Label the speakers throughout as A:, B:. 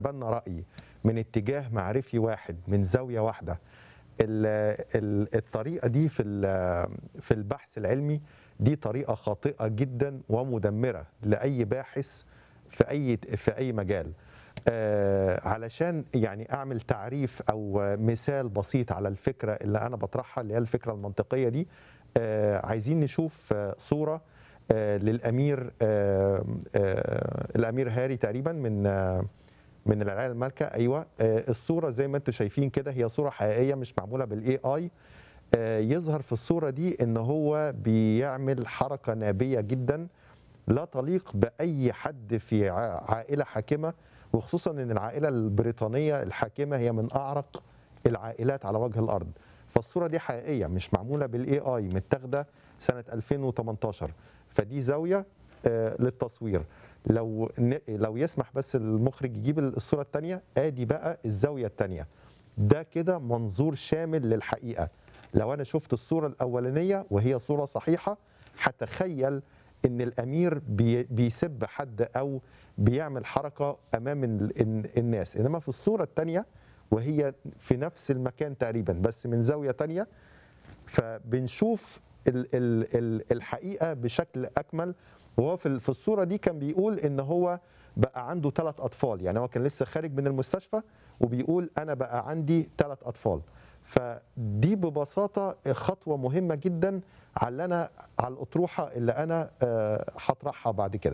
A: بنا رأي من اتجاه معرفي واحد من زاوية واحدة ال- ال- الطريقة دي في ال- في البحث العلمي دي طريقة خاطئة جدا ومدمرة لأي باحث في أي في أي مجال آه، علشان يعني أعمل تعريف أو مثال بسيط على الفكرة اللي أنا بطرحها اللي هي الفكرة المنطقية دي آه، عايزين نشوف آه، صورة آه، للأمير آه، آه، الأمير هاري تقريبا من آه، من العيال المالكه ايوه آه، الصوره زي ما انتم شايفين كده هي صوره حقيقيه مش معموله بالاي اي يظهر في الصوره دي ان هو بيعمل حركه نابيه جدا لا تليق باي حد في ع- عائله حاكمه وخصوصا ان العائله البريطانيه الحاكمه هي من اعرق العائلات على وجه الارض فالصوره دي حقيقيه مش معموله بالاي اي متاخده سنه 2018 فدي زاويه آه، للتصوير لو ن- لو يسمح بس المخرج يجيب الصوره الثانيه ادي بقى الزاويه الثانيه ده كده منظور شامل للحقيقه لو انا شفت الصوره الاولانيه وهي صوره صحيحه هتخيل ان الامير بي بيسب حد او بيعمل حركه امام ال- ال- الناس انما في الصوره الثانيه وهي في نفس المكان تقريبا بس من زاويه تانية فبنشوف ال ال ال الحقيقه بشكل اكمل وهو في ال- في الصوره دي كان بيقول ان هو بقى عنده ثلاث اطفال يعني هو كان لسه خارج من المستشفى وبيقول انا بقى عندي ثلاث اطفال فدي ببساطه خطوه مهمه جدا على اللي انا على الاطروحه اللي انا آه، هطرحها بعد كده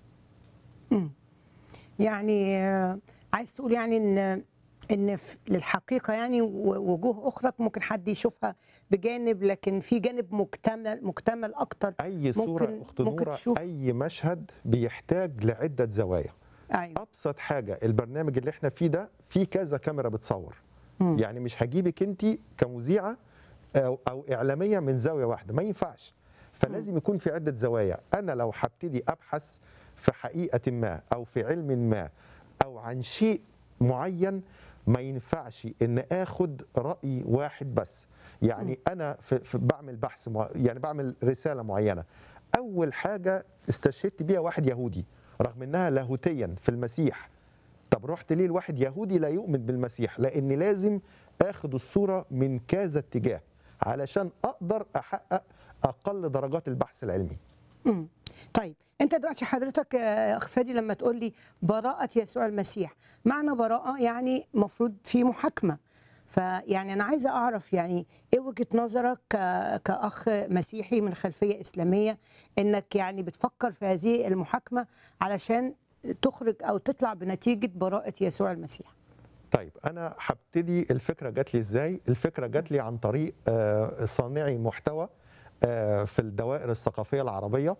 B: يعني آه، عايز تقول يعني ان ان في- للحقيقه يعني و- وجوه اخرى ممكن حد يشوفها بجانب لكن في جانب مكتمل مكتمل اكتر
A: اي صوره
B: ممكن-
A: اخت
B: ممكن
A: نوره
B: تشوف.
A: اي مشهد بيحتاج لعده زوايا
B: ايوه
A: ابسط حاجه البرنامج اللي احنا فيه ده فيه كذا كاميرا بتصور
B: مم.
A: يعني مش هجيبك انت كمذيعه او او اعلاميه من زاويه واحده ما ينفعش فلازم يكون في عده زوايا انا لو هبتدي ابحث في حقيقه ما او في علم ما او عن شيء معين ما ينفعش ان اخد راي واحد بس يعني انا في, في بعمل بحث مع يعني بعمل رساله معينه اول حاجه استشهدت بيها واحد يهودي رغم انها لاهوتيا في المسيح طب رحت ليه لواحد يهودي لا يؤمن بالمسيح لان لازم اخد الصوره من كذا اتجاه علشان اقدر احقق اقل درجات البحث العلمي
B: مم. طيب انت دلوقتي حضرتك آه، اخ فادي لما تقول لي براءة يسوع المسيح معنى براءة يعني مفروض في محاكمة فيعني انا عايزه اعرف يعني ايه وجهه نظرك ك- كاخ مسيحي من خلفيه اسلاميه انك يعني بتفكر في هذه المحاكمه علشان تخرج او تطلع بنتيجه براءه يسوع المسيح
A: طيب انا هبتدي الفكره جات لي ازاي الفكره جات لي عن طريق آه، صانعي محتوى آه، في الدوائر الثقافيه العربيه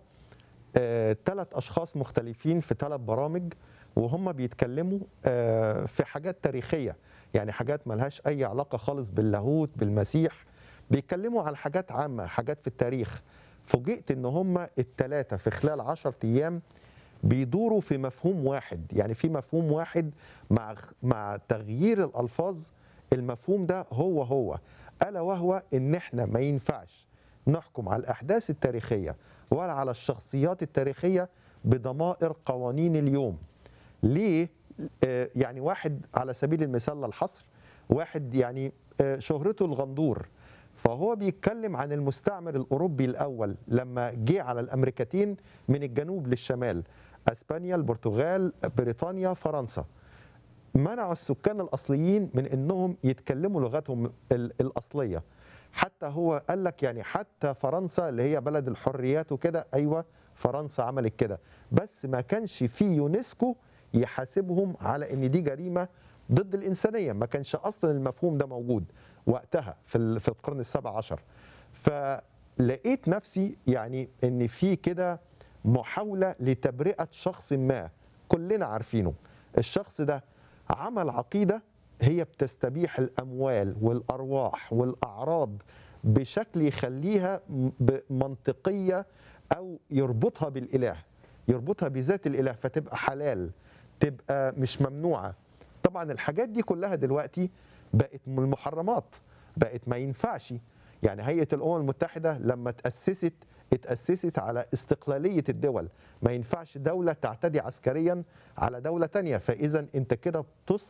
A: ثلاث اشخاص مختلفين في ثلاث برامج وهم بيتكلموا آه، في حاجات تاريخيه يعني حاجات ملهاش اي علاقه خالص باللاهوت بالمسيح بيتكلموا على حاجات عامه حاجات في التاريخ فوجئت ان هم الثلاثه في خلال 10 ايام بيدوروا في مفهوم واحد يعني في مفهوم واحد مع مع تغيير الالفاظ المفهوم ده هو هو الا وهو ان احنا ما ينفعش نحكم على الاحداث التاريخيه ولا على الشخصيات التاريخيه بضمائر قوانين اليوم ليه آه، يعني واحد على سبيل المثال للحصر واحد يعني آه، شهرته الغندور فهو بيتكلم عن المستعمر الاوروبي الاول لما جه على الامريكتين من الجنوب للشمال اسبانيا البرتغال بريطانيا فرنسا منعوا السكان الاصليين من انهم يتكلموا لغتهم ال- الاصليه حتى هو قال لك يعني حتى فرنسا اللي هي بلد الحريات وكده ايوه فرنسا عملت كده بس ما كانش في يونسكو يحاسبهم على ان دي جريمه ضد الانسانيه ما كانش اصلا المفهوم ده موجود وقتها في ال- في القرن السابع عشر فلقيت نفسي يعني ان في كده محاوله لتبرئه شخص ما كلنا عارفينه الشخص ده عمل عقيده هي بتستبيح الاموال والارواح والاعراض بشكل يخليها م- ب- منطقيه او يربطها بالاله يربطها بذات الاله فتبقى حلال تبقى مش ممنوعه طبعا الحاجات دي كلها دلوقتي بقت من المحرمات بقت ما ينفعش يعني هيئه الامم المتحده لما تاسست اتأسست على استقلالية الدول ما ينفعش دولة تعتدي عسكريا على دولة تانية فإذا أنت كده بتص